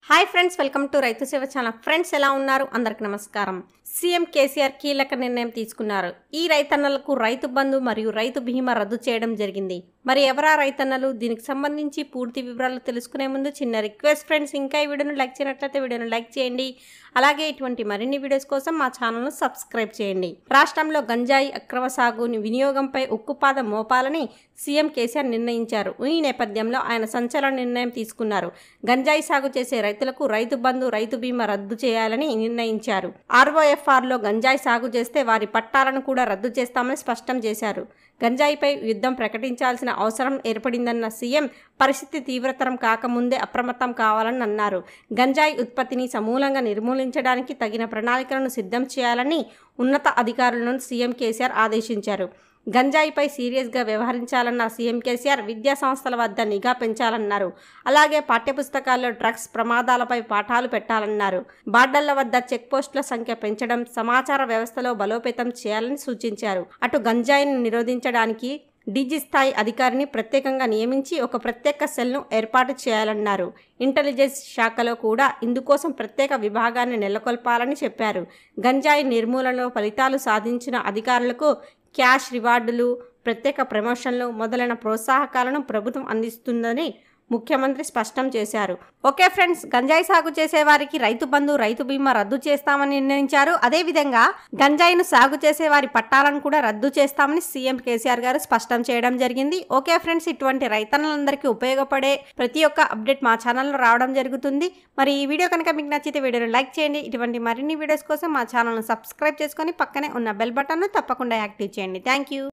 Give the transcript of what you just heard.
hi friends welcome to రైతు సేవ channel friends ఎలా ఉన్నారు అందరికి నమస్కారం సీఎం కేసీఆర్ కీలక నిర్ణయం తీసుకున్నారు ఈ రైతన్నలకు రైతు బంధు మరియు రైతు బీమా రద్దు చేయడం జరిగింది మరి ఎవరా రైతన్నలు దీనికి సంబంధించి పూర్తి వివరాలు తెలుసుకునే ముందు చిన్న రిక్వెస్ట్ ఫ్రెండ్స్ ఇంకా ఈ వీడియోను లైక్ చేయనట్లయితే వీడియోను లైక్ చేయండి అలాగే ఇటువంటి మరిన్ని వీడియోస్ కోసం మా ఛానల్ను సబ్స్క్రైబ్ చేయండి రాష్ట్రంలో గంజాయి అక్రమ సాగు వినియోగంపై ఉక్కుపాదం మోపాలని సీఎం కేసీఆర్ నిర్ణయించారు ఈ నేపథ్యంలో ఆయన సంచలన నిర్ణయం తీసుకున్నారు గంజాయి సాగు చేసే రైతులకు రైతు బంధు రైతు బీమా రద్దు చేయాలని నిర్ణయించారు ఆర్ఓఎఫ్ఆర్లో గంజాయి సాగు చేస్తే వారి పట్టాలను కూడా రద్దు చేస్తామని స్పష్టం చేశారు గంజాయిపై యుద్ధం ప్రకటించాల్సిన అవసరం ఏర్పడిందన్న సీఎం పరిస్థితి తీవ్రతరం కాకముందే అప్రమత్తం కావాలని అన్నారు గంజాయి ఉత్పత్తిని సమూలంగా నిర్మూలించడానికి తగిన ప్రణాళికలను సిద్ధం చేయాలని ఉన్నత అధికారులను సీఎం కేసీఆర్ ఆదేశించారు గంజాయిపై సీరియస్గా వ్యవహరించాలన్న సీఎం కేసీఆర్ విద్యా సంస్థల వద్ద నిఘా పెంచాలన్నారు అలాగే పాఠ్యపుస్తకాల్లో డ్రగ్స్ ప్రమాదాలపై పాఠాలు పెట్టాలన్నారు బార్డర్ల వద్ద చెక్ పోస్టుల సంఖ్య పెంచడం సమాచార వ్యవస్థలో బలోపేతం చేయాలని సూచించారు అటు గంజాయిని నిరోధించడానికి డీజీ స్థాయి అధికారిని ప్రత్యేకంగా నియమించి ఒక ప్రత్యేక సెల్ను ఏర్పాటు చేయాలన్నారు ఇంటెలిజెన్స్ శాఖలో కూడా ఇందుకోసం ప్రత్యేక విభాగాన్ని నెలకొల్పాలని చెప్పారు గంజాయి నిర్మూలనలో ఫలితాలు సాధించిన అధికారులకు క్యాష్ రివార్డులు ప్రత్యేక ప్రమోషన్లు మొదలైన ప్రోత్సాహకాలను ప్రభుత్వం అందిస్తుందని ముఖ్యమంత్రి స్పష్టం చేశారు ఓకే ఫ్రెండ్స్ గంజాయి సాగు చేసే వారికి రైతు బంధు రైతు బీమా రద్దు చేస్తామని నిర్ణయించారు అదేవిధంగా గంజాయిను సాగు చేసే వారి పట్టాలను కూడా రద్దు చేస్తామని సీఎం కేసీఆర్ గారు స్పష్టం చేయడం జరిగింది ఓకే ఫ్రెండ్స్ ఇటువంటి రైతన్నలందరికీ ఉపయోగపడే ప్రతి ఒక్క అప్డేట్ మా ఛానల్లో రావడం జరుగుతుంది మరి ఈ వీడియో కనుక మీకు నచ్చితే వీడియోని లైక్ చేయండి ఇటువంటి మరిన్ని వీడియోస్ కోసం మా ఛానల్ను సబ్స్క్రైబ్ చేసుకొని పక్కనే ఉన్న బెల్ బటన్ను తప్పకుండా యాక్టివ్ చేయండి థ్యాంక్ యూ